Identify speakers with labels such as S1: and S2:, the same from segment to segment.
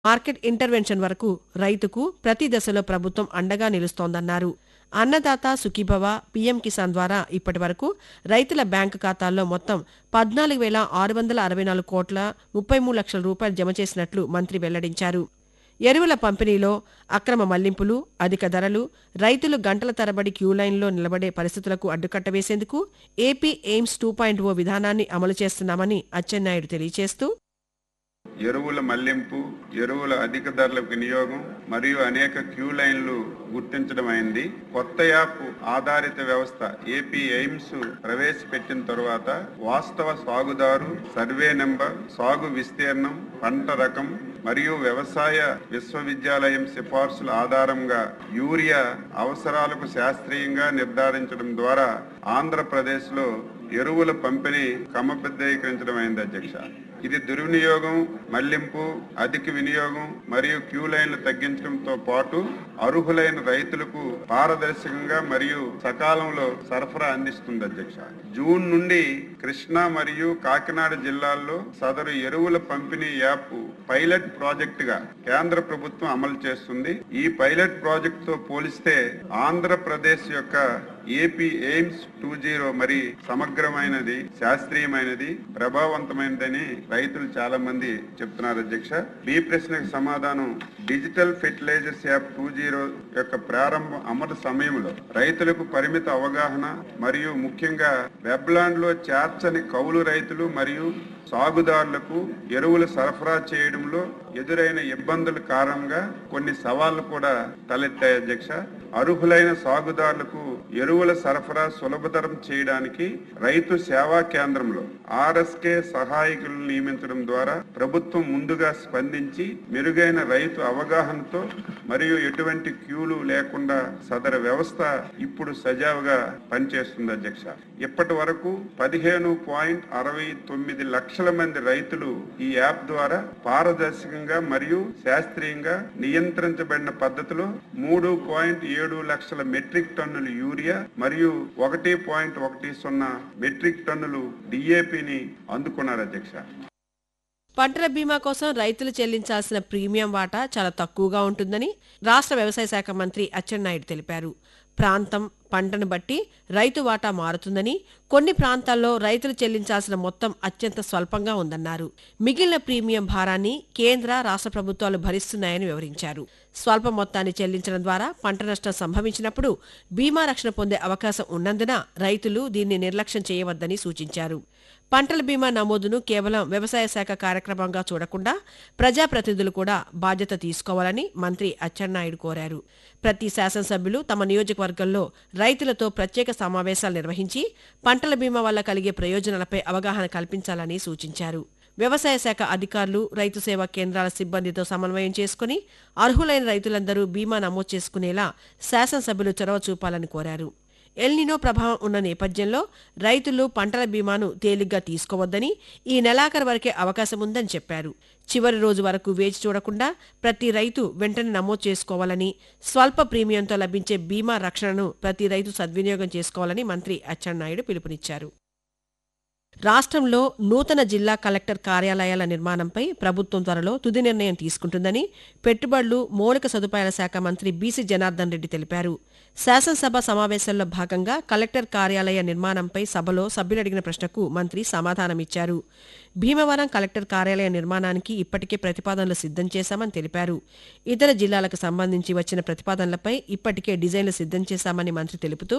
S1: market intervention వరకు రైతుకు ప్రతి దశలో ప్రభుత్వం అండగా నిలుస్తోందన్నారు అన్నదాత సుఖీభవ పీఎం కిసాన్ ద్వారా ఇప్పటి వరకు రైతుల బ్యాంకు ఖాతాల్లో మొత్తం పద్నాలుగు వేల ఆరు వందల అరవై నాలుగు కోట్ల ముప్పై మూడు లక్షల రూపాయలు జమ చేసినట్లు మంత్రి వెల్లడించారు ఎరువుల పంపిణీలో అక్రమ మళ్లింపులు అధిక ధరలు రైతులు గంటల తరబడి క్యూలైన్లో నిలబడే పరిస్థితులకు అడ్డుకట్ట వేసేందుకు AP AIMS two point O విధానాన్ని అమలు చేస్తున్నామని అచ్చెన్నాయుడు తెలియజేస్తూ
S2: ఎరువుల మళ్లింపు ఎరువుల అధిక ధరల వినియోగం మరియు అనేక క్యూ లైన్లు గుర్తించడం అయింది కొత్త యాప్ ఆధారిత వ్యవస్థ ఏపీ ఎయిమ్స్ ప్రవేశపెట్టిన తరువాత వాస్తవ సాగుదారు సర్వే నెంబర్ సాగు విస్తీర్ణం పంట రకం మరియు వ్యవసాయ విశ్వవిద్యాలయం సిఫార్సుల ఆధారంగా యూరియా అవసరాలకు శాస్త్రీయంగా నిర్ధారించడం ద్వారా ఆంధ్రప్రదేశ్లో ఎరువుల పంపిణీ క్రమబద్ధీకరించడం అయింది అధ్యక్ష ఇది దుర్వినియోగం మళ్లింపు అధిక వినియోగం మరియు క్యూ లైన్లు తగ్గించడంతో పాటు అర్హులైన రైతులకు పారదర్శకంగా మరియు సకాలంలో సరఫరా అందిస్తుంది అధ్యక్ష జూన్ నుండి కృష్ణా మరియు కాకినాడ జిల్లాల్లో సదరు ఎరువుల పంపిణీ యాప్ పైలట్ ప్రాజెక్ట్ గా కేంద్ర ప్రభుత్వం అమలు చేస్తుంది ఈ పైలట్ ప్రాజెక్ట్ తో పోలిస్తే ఆంధ్రప్రదేశ్ యొక్క ఏపీ ఎయిమ్స్ టూ జీరో మరి సమగ్రమైనది శాస్త్రీయమైనది ప్రభావవంతమైనదని రైతులు చాలా మంది చెప్తున్నారు అధ్యక్ష ఈ ప్రశ్నకు సమాధానం digital fertilisers app two zero యొక్క ప్రారంభ అమలు సమయంలో రైతులకు పరిమిత అవగాహన మరియు ముఖ్యంగా వెబ్లాండ్ లో చేర్చని కౌలు రైతులు మరియు సాగుదారులకు ఎరువులు సరఫరా చేయడంలో ఎదురైన ఇబ్బందుల కారణంగా కొన్ని సవాళ్లు కూడా తలెత్తాయి అధ్యక్ష అర్హులైన సాగుదారులకు ఎరువుల సరఫరా సులభతరం చేయడానికి రైతు సేవా కేంద్రంలో ఆర్ఎస్కే సహాయకులను నియమించడం ద్వారా ప్రభుత్వం ముందుగా స్పందించి మెరుగైన రైతు అవగాహనతో మరియు ఎటువంటి క్యూలు లేకుండా సదరు వ్యవస్థ ఇప్పుడు సజావుగా పనిచేస్తుంది అధ్యక్ష ఇప్పటి వరకు పదిహేను పాయింట్ అరవై తొమ్మిది లక్షల మంది రైతులు ఈ యాప్ ద్వారా పారదర్శకంగా మరియు శాస్త్రీయంగా నియంత్రించబడిన పద్ధతిలో మూడు పాయింట్ ఏడు లక్షల మెట్రిక్ టన్నులు యూరియా మరియు ఒకటి పాయింట్ ఒకటి సున్నా మెట్రిక్ టన్నులు డిఏపిని అందుకున్నారు అధ్యక్ష
S1: పంటల బీమా కోసం రైతులు చెల్లించాల్సిన ప్రీమియం వాటా చాలా తక్కువగా ఉంటుందని రాష్ట్ర వ్యవసాయ శాఖ మంత్రి అచ్చెన్నాయుడు తెలిపారు ప్రాంతం పంటను బట్టి రైతు వాటా మారుతుందని కొన్ని ప్రాంతాల్లో రైతులు చెల్లించాల్సిన మొత్తం అత్యంత స్వల్పంగా ఉందన్నారు మిగిలిన ప్రీమియం భారాన్ని కేంద్ర రాష్ట్ర ప్రభుత్వాలు భరిస్తున్నాయని వివరించారు స్వల్ప మొత్తాన్ని చెల్లించడం ద్వారా పంట నష్టం సంభవించినప్పుడు బీమా రక్షణ పొందే అవకాశం ఉన్నందున రైతులు దీన్ని నిర్లక్ష్యం చేయవద్దని సూచించారు పంటల బీమా నమోదును కేవలం వ్యవసాయ శాఖ కార్యక్రమంగా చూడకుండా ప్రజాప్రతినిధులు కూడా బాధ్యత తీసుకోవాలని మంత్రి అచ్చెన్నాయుడు కోరారు ప్రతి శాసనసభ్యులు తమ నియోజకవర్గంలో రైతులతో ప్రత్యేక సమావేశాలు నిర్వహించి పంటల బీమా వల్ల కలిగే ప్రయోజనాలపై అవగాహన కల్పించాలని సూచించారు వ్యవసాయ శాఖ అధికారులు రైతు సేవా కేంద్రాల సిబ్బందితో సమన్వయం చేసుకుని అర్హులైన రైతులందరూ బీమా నమోదు చేసుకునేలా శాసనసభ్యులు చొరవ చూపాలని కోరారు ఎల్నినో ప్రభావం ఉన్న నేపథ్యంలో రైతులు పంటల బీమాను తేలిగ్గా తీసుకోవద్దని ఈ నెలాఖరు వరకే అవకాశం ఉందని చెప్పారు చివరి రోజు వరకు వేచి చూడకుండా ప్రతి రైతు వెంటనే నమోదు చేసుకోవాలని స్వల్ప ప్రీమియంతో లభించే బీమా రక్షణను ప్రతి రైతు సద్వినియోగం చేసుకోవాలని మంత్రి అచ్చెన్నాయుడు పిలుపునిచ్చారు రాష్ట్రంలో నూతన జిల్లా కలెక్టర్ కార్యాలయాల నిర్మాణంపై ప్రభుత్వం త్వరలో తుది నిర్ణయం తీసుకుంటుందని పెట్టుబడులు మౌలిక సదుపాయాల శాఖ మంత్రి బీసీ జనార్దన్ రెడ్డి తెలిపారు శాసనసభ సమావేశంలో భాగంగా కలెక్టర్ కార్యాలయ నిర్మాణంపై సభలో సభ్యులు అడిగిన ప్రశ్నకు మంత్రి సమాధానమిచ్చారు భీమవరం కలెక్టర్ కార్యాలయ నిర్మాణానికి ఇప్పటికే ప్రతిపాదనలు సిద్ధం చేశామని తెలిపారు ఇతర జిల్లాలకు సంబంధించి వచ్చిన ప్రతిపాదనలపై ఇప్పటికే డిజైన్లు సిద్ధం చేశామని మంత్రి తెలుపుతూ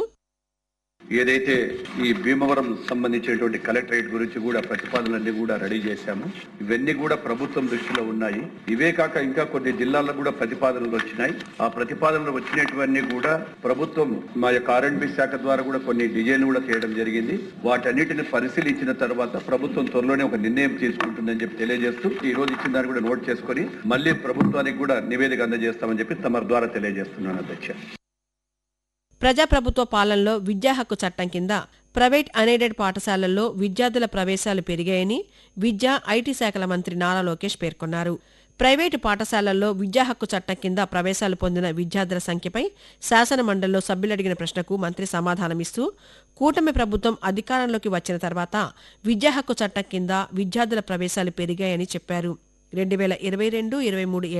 S3: ఏదైతే ఈ భీమవరం సంబంధించినటువంటి కలెక్టరేట్ గురించి కూడా ప్రతిపాదనలన్నీ కూడా రెడీ చేశాము ఇవన్నీ కూడా ప్రభుత్వం దృష్టిలో ఉన్నాయి ఇవే కాక ఇంకా కొన్ని జిల్లాల్లో కూడా ప్రతిపాదనలు వచ్చినాయి ఆ ప్రతిపాదనలు వచ్చినటువన్నీ కూడా ప్రభుత్వం మా యొక్క ఆర్ఎండ్బి శాఖ ద్వారా కూడా కొన్ని డిజైన్ కూడా చేయడం జరిగింది వాటన్నిటిని పరిశీలించిన తర్వాత ప్రభుత్వం త్వరలోనే ఒక నిర్ణయం తీసుకుంటుందని చెప్పి తెలియజేస్తూ ఈ రోజు ఇచ్చిన దాన్ని కూడా నోట్ చేసుకొని మళ్ళీ ప్రభుత్వానికి కూడా నివేదిక అందజేస్తామని చెప్పి తమ ద్వారా తెలియజేస్తున్నాను అధ్యక్ష
S1: ప్రజాప్రభుత్వ పాలనలో విద్యా హక్కు చట్టం కింద ప్రైవేట్ అన్ఎయిడెడ్ పాఠశాలల్లో విద్యార్థుల ప్రవేశాలు పెరిగాయని విద్యా ఐటీ శాఖల మంత్రి నారా లోకేష్ పేర్కొన్నారు ప్రైవేటు పాఠశాలల్లో విద్యా హక్కు చట్టం కింద ప్రవేశాలు పొందిన విద్యార్థుల సంఖ్యపై శాసన మండలిలో సభ్యులు అడిగిన ప్రశ్నకు మంత్రి సమాధానమిస్తూ కూటమి ప్రభుత్వం అధికారంలోకి వచ్చిన తర్వాత విద్యా హక్కు చట్టం కింద విద్యార్థుల ప్రవేశాలు పెరిగాయని చెప్పారు రెండు వేల ఇరవై రెండు ఇరవై మూడు